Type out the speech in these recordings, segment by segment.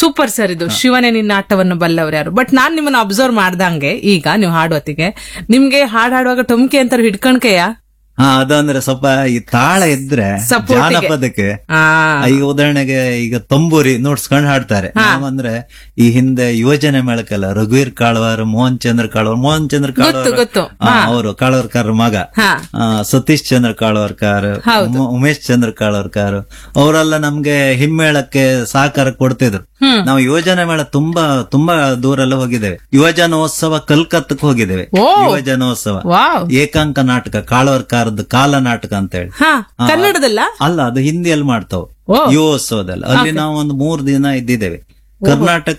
Super sir ಇದು ಶಿವನೇ ನಿನ್ನ ಆಟವನ್ನು ಬಲ್ಲವ್ರು ಯಾರು ಬಟ್ ನಾನ್ ನಿಮ್ಮನ್ನ ಅಬ್ಸರ್ವ್ ಮಾಡ್ದಂಗೆ ಈಗ ನೀವು ಹಾಡುವತ್ತಿಗೆ ನಿಮ್ಗೆ ಹಾಡ್ ಹಾಡುವಾಗ ಟೊಮ್ಕೆ ಅಂತಾರೆ ಹಿಡ್ಕಣ್ಕೆಯ ಹಾ ಅದಂದ್ರೆ ಸ್ವಲ್ಪ ಈ ತಾಳ ಇದ್ರೆ Support ಗೆ. ಜಾನಪದಕ್ಕೆ ಆ ಈಗ ಉದಾಹರಣೆಗೆ ಈಗ ತಂಬೂರಿ ನೋಡ್ಸ್ಕೊಂಡು ಹಾಡ್ತಾರೆ ನಾವಂದ್ರೆ ಈ ಹಿಂದೆ ಯುವಜನ ಮೇಳಕ್ಕೆಲ್ಲ ರಘುವೀರ್ ಕಾಳ್ವಾರ್ ಮೋಹನ್ ಚಂದ್ರ ಕಾಳ್ವಾರ್ ಮೋಹನ್ ಚಂದ್ರ ಕಾಳ್ವಾರ್ ಗೊತ್ತು. ಅವರು ಕಾಳ್ವಾರ್ಕರ್ ಮಗ ಹಾ ಆ, ಸತೀಶ್ ಚಂದ್ರ ಕಾಳ್ವಾರ್ಕರ್ ಉಮ- ಉಮೇಶ್ ಚಂದ್ರ ಕಾಳ್ವಾರ್ಕರ್ ಅವರೆಲ್ಲ ನಮ್ಗೆ ಹಿಮ್ಮೇಳಕ್ಕೆ ಸಹಕಾರ ಕೊಡ್ತಿದ್ರು ಹ್ಮ್. ನಾವು ಯುವಜನ ಮೇಳ ತುಂಬಾ ತುಂಬಾ ದೂರ ಎಲ್ಲ ಹೋಗಿದ್ದೇವೆ ಯುವಜನೋತ್ಸವ ಕಲ್ಕತ್ತಕ್ಕೆ ಹೋಗಿದ್ದೇವೆ ಓ. ಯುವಜನೋತ್ಸವ ವಾವ್ ಏಕಾಂಕ ನಾಟಕ ಕಾಳವರ್ಕಾರದ್ದು ಕಾಲ ನಾಟಕ ಅಂತ ಹೇಳಿ ಹಾ ಕನ್ನಡದಲ್ಲ ಅಲ್ಲ ಅದು ಹಿಂದಿಯಲ್ಲಿ ಮಾಡ್ತಾವ್ ಓ. ಯುವೋತ್ಸವದಲ್ಲಿ ಅಲ್ಲಿ ನಾವು ಒಂದು ಮೂರ್ ದಿನ ಇದ್ದಿದ್ದೇವೆ ಕರ್ನಾಟಕ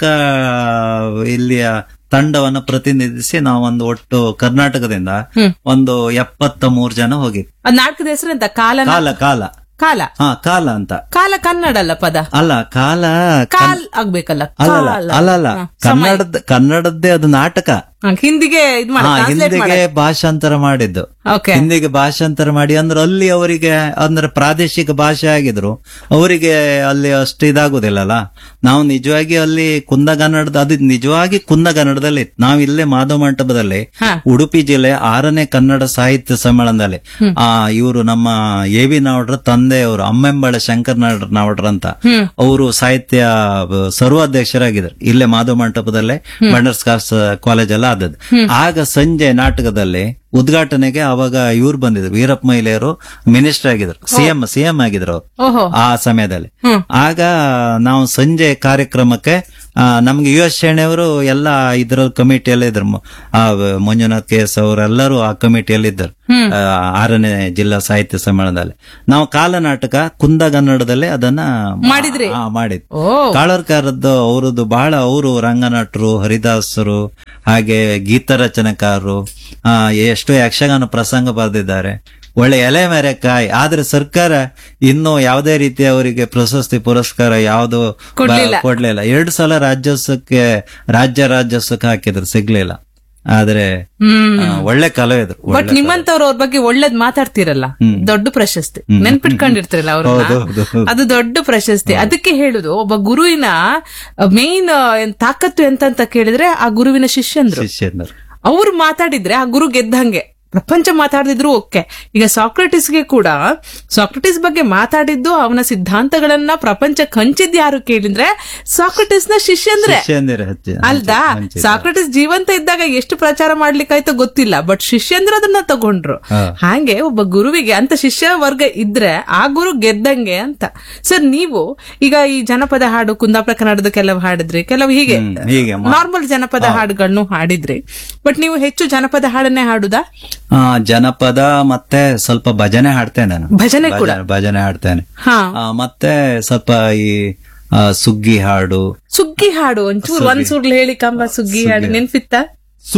ಇಲ್ಲಿಯ ತಂಡವನ್ನ ಪ್ರತಿನಿಧಿಸಿ ನಾವು ಒಂದು ಒಟ್ಟು ಕರ್ನಾಟಕದಿಂದ ಹ್ಮ್. ಒಂದು ಎಪ್ಪತ್ತ ಮೂರ್ ಜನ ಹೋಗಿ ಅದ್ ನಾಟಕದ ಹೆಸರೆಂತ ಕಾಲ ಕಾಲ ಕಾಲ ಕಾಲ ಹಾ ಕಾಲ ಅಂತ ಕಾಲ ಕನ್ನಡ ಅಲ್ಲ ಪದ ಅಲ್ಲ ಕಾಲ ಕಾಲ್ ಆಗ್ಬೇಕಲ್ಲ ಅಲ್ಲಲ್ಲ ಕಾಲ. ಅಲ್ಲಲ್ಲ ಹಾ, ಕನ್ನಡದ ಕನ್ನಡದ್ದೇ ಅದು ನಾಟಕ ಹಾ, ಹಿಂದಿಗೆ ಇದ್ ಮಾಡಿ ಹಾ ಟ್ರಾನ್ಸ್ಲೇಟ್ ಹಿಂದಿಗೆ ಭಾಷಾಂತರ ಮಾಡಿದ್ದು ಓಕೆ ಹಿಂದಿಗೆ ಭಾಷಾಂತರ ಮಾಡಿ ಅಂದ್ರೆ ಅಲ್ಲಿ ಅವರಿಗೆ ಅಂದ್ರೆ ಪ್ರಾದೇಶಿಕ ಭಾಷೆ ಆಗಿದ್ರು ಅವರಿಗೆ ಅಲ್ಲಿ ಅಷ್ಟು ಇದಾಗುದಿಲ್ಲಲ್ಲ ನಾವು ನಿಜವಾಗಿ ಅಲ್ಲಿ ಕುಂದಗನ್ನಡದ ಅದು ನಿಜವಾಗಿ ಕುಂದಗನ್ನಡದಲ್ಲಿ ಇತ್ತು. ನಾವು ಇಲ್ಲೇ ಮಾಧವ ಮಂಟಪದಲ್ಲಿ ಹಾ. ಉಡುಪಿ ಜಿಲ್ಲೆ ಆರನೇ ಕನ್ನಡ ಸಾಹಿತ್ಯ ಸಮ್ಮೇಳನದಲ್ಲಿ ಆ ಇವರು ನಮ್ಮ ಎ ವಿ ನಾವಡ್ರ ತಂದೆಯವರು ಅಮ್ಮೆಂಬಳ ಶಂಕರ್ ನಾಡ್- ನಾವಡ್ರ ಅಂತ ಹ್ಮ್ ಅವರು ಸಾಹಿತ್ಯ ಬ- ಸರ್ವಾಧ್ಯಕ್ಷರಾಗಿದ್ದಾರೆ ಇಲ್ಲೇ ಮಾಧವ ಮಂಟಪದಲ್ಲೇ ಬಂಡರ್ಸ್ ಕಾಸ್ ಕಾಲೇಜ್ ಎಲ್ಲ ಆದದ್ದು ಆಗ ಸಂಜೆ ನಾಟಕದಲ್ಲಿ ಉದ್ಘಾಟನೆಗೆ ಅವಾಗ ಇವ್ರು ಬಂದಿದ್ರು ವೀರಪ್ಪ ಮಹಿಳೆಯರು ಮಿನಿಸ್ಟರ್ ಆಗಿದ್ರು ಸಿಎಂ ಸಿಎಂ ಆಗಿದ್ರು ಅವ್ರು ಓಹೋ ಆ ಸಮಯದಲ್ಲಿ ಹ್ಮ್. ಆಗ ನಾವು ಸಂಜೆ ಕಾರ್ಯಕ್ರಮಕ್ಕೆ ಆ, ನಮ್ಗೆ ಯು ಎಸ್ ಶೆಣೆಯವರು ಎಲ್ಲ ಇದ್ರ ಕಮಿಟಿಯಲ್ಲಿ ಇದ್ರು ಮ- ಆ, ಮಂಜುನಾಥ್ ಕೆ ಎಸ್ ಅವರೆಲ್ಲರೂ ಆ ಕಮಿಟಿಯಲ್ಲಿ ಇದ್ದರು ಹ್ಮ್. ಆ, ಆರನೇ ಜಿಲ್ಲಾ ಸಾಹಿತ್ಯ ಸಮ್ಮೇಳನದಲ್ಲಿ ನಾವು ಕಾಲನಾಟಕ ಕುಂದಗನ್ನಡದಲ್ಲಿ ಅದನ್ನ ಮಾಡಿದ್ರಿ? ಆ, ಮಾಡಿದ್ವಿ ಓ ಕಾಳರ್ಕಾರದ್ದು ಅವರದ್ದು ಬಹಳ ಅವರು ರಂಗನಟರು ಹರಿದಾಸರು ಹಾಗೆ ಗೀತ ರಚನೆಕಾರರು ಆ, ಎಷ್ಟೋ ಯಕ್ಷಗಾನ ಪ್ರಸಂಗ ಬರೆದಿದ್ದಾರೆ ಒಳ್ಳೆ ಎಲೆ ಮೇರೆಕಾಯಿ ಆದ್ರೆ ಸರ್ಕಾರ ಇನ್ನೂ ಯಾವುದೇ ರೀತಿ ಅವರಿಗೆ ಪ್ರಶಸ್ತಿ ಪುರಸ್ಕಾರ ಯಾವುದು ಕೊಡ್ಲಿಲ್ಲ. ಕೊಡ್ಲಿಲ್ಲ ಎರಡು ಸಲ ರಾಜ್ಯೋತ್ಸವಕ್ಕೆ ರಾಜ್ಯ ರಾಜ್ಯೋತ್ಸವಕ್ಕೆ ಹಾಕಿದ್ರು ಸಿಗ್ಲಿಲ್ಲ ಆದ್ರೆ ಹ್ಮ್ ಆ, ಒಳ್ಳೆ ಕಲಾವಿದ್ರು ಬಟ್ ನಿಮ್ಮಂತವ್ರು ಅವ್ರ ಬಗ್ಗೆ ಒಳ್ಳೇದ್ ಮಾತಾಡ್ತಿರಲ್ಲ ದೊಡ್ಡ ಪ್ರಶಸ್ತಿ ನೆನ್ಪಿಟ್ಕೊಂಡಿರ್ತಿರಲ್ಲ ಹೌದು, ಹೌದು, ಅವ್ರನ್ನ ಹೌದು. ಅದು ದೊಡ್ಡ ಪ್ರಶಸ್ತಿ ಅದಕ್ಕೆ ಹೇಳುದು ಒಬ್ಬ ಗುರುವಿನ ಮೇನ್ ತಾಕತ್ತು ಎಂತ ಅಂತ ಕೇಳಿದ್ರೆ ಆ ಗುರುವಿನ ಶಿಷ್ಯಂದ್ರು ಶಿಷ್ಯಂದರು ಅವ್ರು ಮಾತಾಡಿದ್ರೆ ಆ ಗುರು ಗೆದ್ದಂಗೆ ಪ್ರಪಂಚ ಮಾತಾಡಿದ್ರು ಓಕೆ ಈಗ ಸಾಕ್ರೆಟಿಸ್ಗೆ ಕೂಡ ಸಾಕ್ರೆಟಿಸ್ ಬಗ್ಗೆ ಮಾತಾಡಿದ್ದು ಅವನ ಸಿದ್ಧಾಂತಗಳನ್ನ ಪ್ರಪಂಚ ಕಂಚಿದ್ ಯಾರು ಕೇಳಿದ್ರೆ ಸಾಕ್ರೆಟಿಸ್ ನ ಶಿಷ್ಯಂದ್ರೆ ಶಿಷ್ಯಂದಿರ ಹಚ್ಚಿ ಅಲ್ದಾ ಹಂಚಿದ್ರು. ಸಾಕ್ರೆಟಿಸ್ ಜೀವಂತ ಇದ್ದಾಗ ಎಷ್ಟು ಪ್ರಚಾರ ಮಾಡ್ಲಿಕ್ಕಾಯ್ತೋ ಗೊತ್ತಿಲ್ಲ ಬಟ್ ಶಿಷ್ಯಂದ್ರ ಅದನ್ನ ತಗೊಂಡ್ರು ಹಾ. ಹಾಗೆ ಒಬ್ಬ ಗುರುವಿಗೆ ಅಂತ ಶಿಷ್ಯ ವರ್ಗ ಇದ್ರೆ ಆ ಗುರು ಗೆದ್ದಂಗೆ ಅಂತ ಸರ್ ನೀವು ಈಗ ಈ ಜನಪದ ಹಾಡು ಕುಂದಾಪುರ ಕನ್ನಡದ ಕೆಲವು ಹಾಡಿದ್ರಿ ಕೆಲವು ಹೀಗೆ ಹ್ಮ್, ಹೀಗೆ ಮಾ- ನಾರ್ಮಲ್ ಜನಪದ ಹಾಡುಗಳನ್ನು ಹಾಡಿದ್ರಿ ಬಟ್ ನೀವು ಹೆಚ್ಚು ಜನಪದ ಹಾಡನ್ನೇ ಹಾಡುದಾ ಆ, ಜನಪದ ಮತ್ತೆ ಸ್ವಲ್ಪ ಭಜನೆ ಹಾಡ್ತೇನೆ ನಾನು ಭಜನೆ ಕೂಡ ಭಜನೆ- ಭಜನೆ ಹಾಡ್ತೇನೆ ಹಾ ಆ, ಮತ್ತೆ ಸ್ವಲ್ಪ ಈ ಆ, ಸುಗ್ಗಿ ಹಾಡು ಸುಗ್ಗಿ ಹಾಡು ಒಂಚೂರು ಒಂದ್ ಸುರ್ಲು ಹೇಳಿ ಕಂಬ ಸುಗ್ಗಿ ಹಾಡು ನೆನ್ಪಿತ್ತ